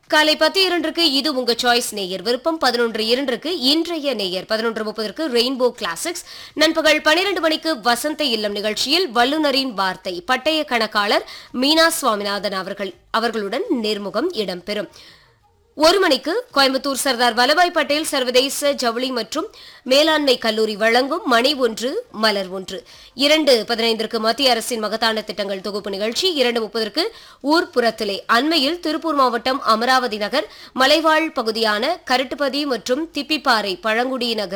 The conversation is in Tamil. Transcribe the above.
காலை பத்து இரண்டுக்கு இது உங்க சாய்ஸ் நேயர் விருப்பம் பதினொன்று இரண்டுக்கு இன்றைய நேயர் பதினொன்று முப்பதற்கு ரெயின்போ கிளாசிக்ஸ் நண்பகல் பனிரெண்டு மணிக்கு வசந்த இல்லம் நிகழ்ச்சியில் வல்லுநரின் வார்த்தை பட்டய கணக்காளர் மீனா சுவாமிநாதன் அவர்கள் அவர்களுடன் நேர்முகம் இடம்பெறும் ஒரு மணிக்கு கோயம்புத்தூர் சர்தார் வல்லபாய் பட்டேல் சர்வதேச ஜவுளி மற்றும் மேலாண்மை கல்லூரி வழங்கும் மணி ஒன்று மலர் ஒன்று இரண்டு பதினைந்திற்கு மத்திய அரசின் மகத்தான திட்டங்கள் தொகுப்பு நிகழ்ச்சி இரண்டு முப்பதற்கு ஊர்ப்புறத்திலே அண்மையில் திருப்பூர் மாவட்டம் அமராவதி நகர் மலைவாழ் பகுதியான கருட்டுப்பதி மற்றும் திப்பிப்பாறை பழங்குடியின